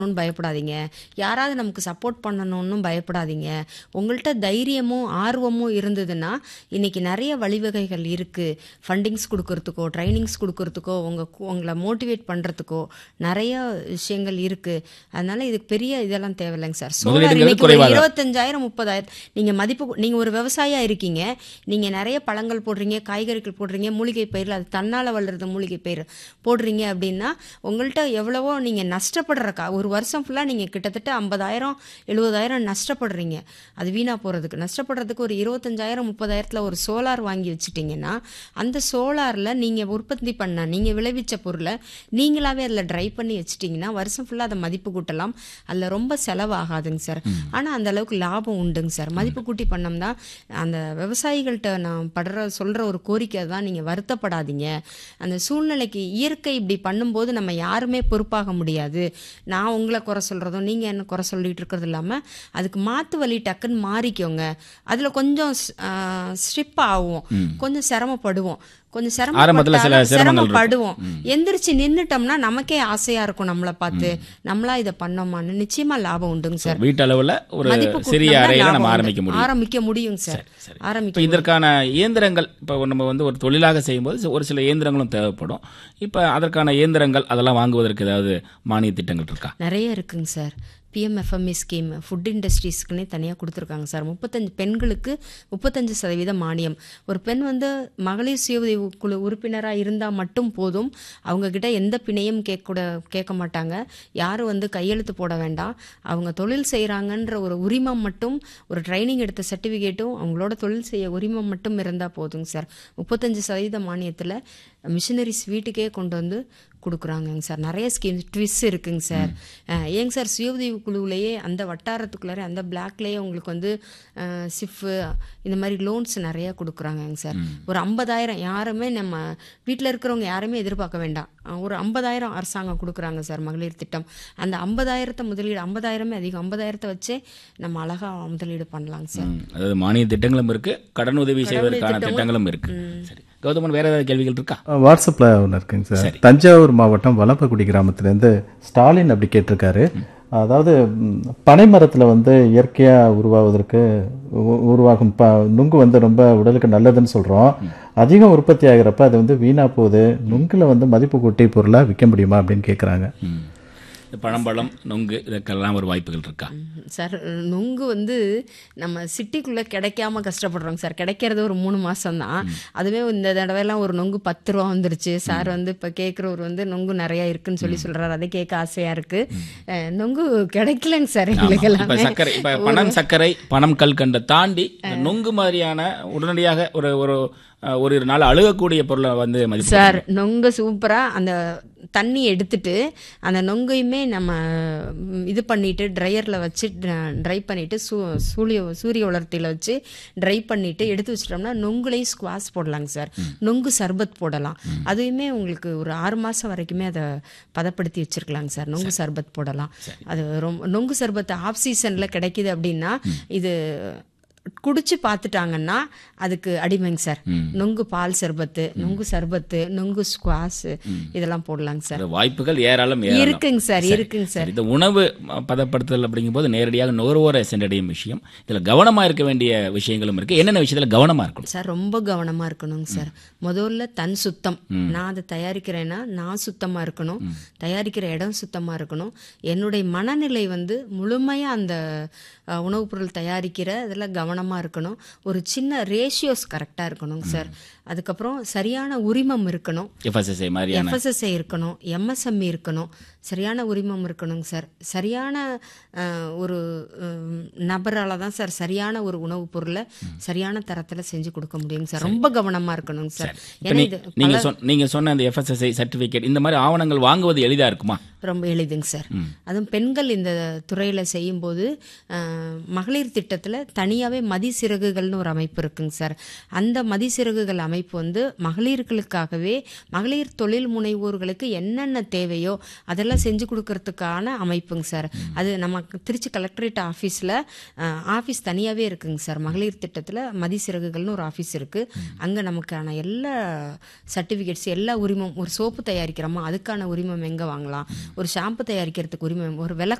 ன்னு பயப்படாதீங்க யாராவது நமக்கு சப்போர்ட் பண்ணணும்னு பயப்படாதீங்க உங்கள்கிட்ட தைரியமும் ஆர்வமும் இருந்ததுன்னா இன்னைக்கு நிறைய வழிவகைகள் இருக்குது ஃபண்டிங்ஸ் கொடுக்கறதுக்கோ ட்ரைனிங்ஸ் கொடுக்கறதுக்கோ உங்கள் உங்களை மோட்டிவேட் பண்ணுறதுக்கோ நிறைய விஷயங்கள் இருக்குது அதனால இதுக்கு பெரிய இதெல்லாம் தேவையில்லைங்க சார் சோலார் முதலீடுங்கிறது இன்னைக்கு ஒரு குறைவா தான். இருபத்தஞ்சாயிரம் முப்பதாயிரம் நீங்கள் மதிப்பு நீங்கள் ஒரு விவசாயியாக இருக்கீங்க நீங்கள் நிறைய பழங்கள் போடுறீங்க காய்கறிகள் போடுறீங்க மூலிகை பயிர் அது தன்னால் வளர்றது மூலிகை பயிர் போடுறீங்க அப்படின்னா உங்கள்கிட்ட எவ்வளவோ நீங்கள் நஷ்டப்படுற கா ஒரு வருஷம் ஃபுல்லாக நீங்கள் கிட்டத்தட்ட ஐம்பதாயிரம் எழுபதாயிரம் நஷ்டப்படுறீங்க அது வீணாக போகிறதுக்கு நஷ்டப்படுறதுக்கு ஒரு இருபத்தஞ்சாயிரம் முப்பதாயிரத்தில் ஒரு சோலார் வாங்கி வச்சுட்டிங்கன்னா அந்த சோலாரில் நீங்கள் உற்பத்தி பண்ண நீங்கள் விளைவிச்ச பொருளை நீங்களாவே அதில் ட்ரை பண்ணி வச்சிட்டிங்கன்னா வருஷம் ஃபுல்லாக அதை மதிப்பு கூட்டலாம் அதில் ரொம்ப செலவாகாதுங்க சார் ஆனால் அந்த அளவுக்கு லாபம் உண்டுங்க சார் மதிப்பு கூட்டி பண்ணோம்னா அந்த விவசாயிகள்கிட்ட நான் படுற சொல்கிற ஒரு கோரிக்கை தான் நீங்கள் வருத்தப்படாதீங்க அந்த சூழ்நிலைக்கு இயற்கை இப்படி பண்ணும்போது நம்ம யாருமே பொறுப்பாக முடியாது நான் உங்களை குறை சொல்கிறதும் நீங்கள் என்ன குறை சொல்லிட்டு இருக்கிறது இல்லாமல் அதுக்கு மாற்று வழி டக்குன்னு மாறிக்கோங்க அதில் கொஞ்சம் ஸ்ட்ரிப் ஆகும் கொஞ்சம் சிரமப்படுவோம் கொஞ்சம் ஆரம்பத்துல சில சிரமப்பட்டாலும் சிரமங்கள் இருக்கும். சிரமப்படுவோம் எந்திரிச்சு நின்னுட்டோம்னா நமக்கே ஆசையா இருக்கும் நம்மளை பார்த்து நம்மளா இதை பண்ணோமான்னு நிச்சயமா லாபம் உண்டுங்க சார் வீட்டளவுல ஒரு மதிப்பு சிறிய கூட்டினோம்னா அறையில லாபம் நம்ம உண்டு. ஆரம்பிக்க முடியும் ஆரம்பிக்க முடியுங்க சார் சரி ஆரம்பிக்க இப்போ இதற்கான இயந்திரங்கள் இப்போ நம்ம வந்து ஒரு தொழிலாக செய்யும்போது ஒரு சில இயந்திரங்களும் தேவைப்படும் இப்போ அதற்கான இயந்திரங்கள் அதெல்லாம் வாங்குவதற்கு ஏதாவது மானிய திட்டங்கள் இருக்கா நிறைய இருக்குங்க சார் பிஎம்எஃப்எம்இ ஸ்கீம் ஃபுட் இண்டஸ்ட்ரீஸ்க்குன்னே தனியாக கொடுத்துருக்காங்க சார் முப்பத்தஞ்சு பெண்களுக்கு முப்பத்தஞ்சு சதவீத மானியம் ஒரு பெண் வந்து மகளிர் சுய உதவி குழு உறுப்பினராக இருந்தால் மட்டும் போதும் அவங்கக்கிட்ட எந்த பிணையும் கேட்கக்கூட கேட்க மாட்டாங்க யாரும் வந்து கையெழுத்து போட வேண்டாம் அவங்க தொழில் செய்கிறாங்கன்ற ஒரு உரிமம் மட்டும் ஒரு ட்ரைனிங் எடுத்த சர்டிஃபிகேட்டும் அவங்களோட தொழில் செய்ய உரிமம் மட்டும் இருந்தால் போதுங்க சார் முப்பத்தஞ்சு சதவீத மானியத்தில் மிஷினரிஸ் வீட்டுக்கே கொண்டு வந்து கொடுக்குறாங்கங்க சார் நிறைய ஸ்கீம்ஸ் ட்விஸ் இருக்குங்க சார் அஹ், ஏங்க சார் சுய உதவி குழுவிலேயே அந்த வட்டாரத்துக்குள்ளார அந்த பிளாக்லேயே உங்களுக்கு வந்து சிஃப்பு இந்த மாதிரி லோன்ஸ் நிறைய கொடுக்குறாங்கங்க சார் ஒரு ஐம்பதாயிரம் யாருமே நம்ம வீட்டில் இருக்கிறவங்க யாருமே எதிர்பார்க்க வேண்டாம் அஹ், ஒரு ஐம்பதாயிரம் அரசாங்கம் கொடுக்குறாங்க சார் மகளிர் திட்டம் அந்த ஐம்பதாயிரத்தை முதலீடு ஐம்பதாயிரமே அதிகம் ஐம்பதாயிரத்தை வச்சே நம்ம அழகாக முதலீடு பண்ணலாங்க சார் ம், அதாவது மானிய திட்டங்களும் இருக்கு கடன் உதவி செய்வதற்கான திட்டமும் திட்டங்களும் இருக்கு சரி கௌதமன் வேற ஏதாவது கேள்விகள் இருக்கா வாட்ஸ்அப்பில் ஒன்று இருக்குங்க சார் தஞ்சாவூர் மாவட்டம் வலப்பக்குடி கிராமத்துலேருந்து ஸ்டாலின் அப்படி கேட்டிருக்காரு அதாவது ம், பனைமரத்தில் வந்து இயற்கையாக உருவாவதற்கு உ- உருவாகும் ப நுங்கு வந்து ரொம்ப உடலுக்கு நல்லதுன்னு சொல்கிறோம் அதிகம் உற்பத்தி ஆகிறப்ப அது வந்து வீணாக போகுது நுங்கில் வந்து மதிப்பு கூட்டி பொருளாக விற்க முடியுமா அப்படின்னு கேட்குறாங்க ம். இந்த பழம்பழம் நொங்கு இதற்கெல்லாம் ஒரு வாய்ப்புகள் இருக்கா ம், சார் நுங்கு வந்து நம்ம சிட்டிக்குள்ளே கிடைக்காம கஷ்டப்படுறோங்க சார் கிடைக்கிறது ஒரு மூணு மாதம் தான் அதுவே இந்த தடவைலாம் ஒரு நொங்கு பத்து ரூபா வந்துருச்சு சார் வந்து இப்போ கேட்குறவர் வந்து நொங்கு நிறையா இருக்குன்னு சொல்லி சொல்கிறாரு அதை கேட்க ஆசையாக இருக்குது நொங்கு கிடைக்கலங்க சார் எங்களுக்கு இப்ப எல்லாமே சர்க்கரை இப்ப பணம் சர்க்கரை பணம் கல்கண்டை தாண்டி இந்த நொங்கு மாதிரியான உடனடியாக ஒரு ஒரு அஹ், ஒரு நாள் அழுகக்கூடிய பொருளை வந்து மதிப்பு சார் நொங்கு சூப்பராக அந்த தண்ணி எடுத்துட்டு அந்த நொங்கையுமே நம்ம ம், இது பண்ணிட்டு ட்ரையரில் வச்சு ட்ரை பண்ணிட்டு சூ சூரிய சூரிய உலர்த்தியில் வச்சு ட்ரை பண்ணிட்டு எடுத்து வச்சிட்டோம்னா நொங்குலையும் ஸ்குவாஸ் போடலாங்க சார் நொங்கு சர்பத் போடலாம் அதுவுமே உங்களுக்கு ஒரு ஆறு மாதம் வரைக்குமே அதை பதப்படுத்தி வச்சிருக்கலாங்க சார் நொங்கு சர்பத் போடலாம் அது ரொம்ப நொங்கு சர்பத் ஆஃப் சீசனில் கிடைக்குது அப்படின்னா இது குடிச்சு பார்த்துட்டாங்கன்னா அதுக்கு அடிமைங்க சார் நொங்கு பால் சர்பத்து நொங்கு சர்பத்து நொங்கு ஸ்குவாஸ் இதெல்லாம் போடலாங்க சார் இந்த வாய்ப்புகள் ஏராளம் ஏராளம் இருக்குங்க சார் இருக்குங்க சார் சரி, இந்த உணவு ம- பதப்படுத்துதல் அப்படிங்கும்போது நேரடியாக நுகர்வோரை சென்றடையும் விஷயம் இதுல கவனமா இருக்க வேண்டிய விஷயங்களும் இருக்கு என்னென்ன விஷயத்துல கவனமா இருக்கணும் சார் ரொம்ப கவனமா இருக்கணுங்க சார் முதல்ல தன் சுத்தம் நான் அதை தயாரிக்கிறேன்னா நான் சுத்தமா இருக்கணும் தயாரிக்கிற இடம் சுத்தமா இருக்கணும் என்னுடைய மனநிலை வந்து முழுமையா அந்த அஹ், உணவுப் பொருள் தயாரிக்கிற இதில் கவனமா இருக்கணும் ஒரு சின்ன ரேஷியோஸ் கரெக்டா இருக்கணுங்க சார் அதுக்கப்புறம் சரியான உரிமம் இருக்கணும் எஃப்எஸ்எஸ்ஐ மாதிரியான எஃப்எஸ்எஸ்ஐ இருக்கணும் எம்எஸ்எம்இ இருக்கணும் சரியான உரிமம் இருக்கணுங்க சார் சரியான அஹ், ஒரு நபரால் தான் சார் சரியான ஒரு உணவுப் பொருளை சரியான தரத்தில் செஞ்சு கொடுக்க முடியுங்க சார் ரொம்ப கவனமாக இருக்கணுங்க சார் இப்ப ஏன்னா நீ- இது நீங்க சொன்ன நீங்க சொன்ன அந்த எஃப்எஸ்எஸ்ஐ சர்டிபிகேட் இந்த மாதிரி ஆவணங்கள் வாங்குவது எளிதா இருக்குமா ரொம்ப எளிதுங்க சார் அதுவும் பெண்கள் இந்த துறையில் செய்யும்போது அஹ், மகளிர் திட்டத்தில் தனியாகவே மதிசிறகுகள்னு ஒரு அமைப்பு இருக்குங்க சார் அந்த மதிசிறகுகள் அமைப்பு வந்து மகளிர்களுக்காகவே மகளிர் தொழில் முனைவோர்களுக்கு என்னென்ன தேவையோ அதெல்லாம் அதெல்லாம் செஞ்சு கொடுக்கறதுக்கான அமைப்புங்க சார் அது நம்ம திருச்சி கலெக்டரேட் ஆஃபீஸில் ஆஃபீஸ் தனியாகவே இருக்குங்க சார் மகளிர் திட்டத்தில் மதிசிறகுகள்னு ஒரு ஆஃபீஸ் இருக்குது அங்கே நமக்கான எல்லா சர்டிஃபிகேட்ஸ் எல்லா உரிமம் ஒரு சோப்பு தயாரிக்கிறோமா அதுக்கான உரிமம் எங்கே வாங்கலாம் ஒரு ஷாம்பு தயாரிக்கிறதுக்கு உரிமம் ஒரு விளக்கு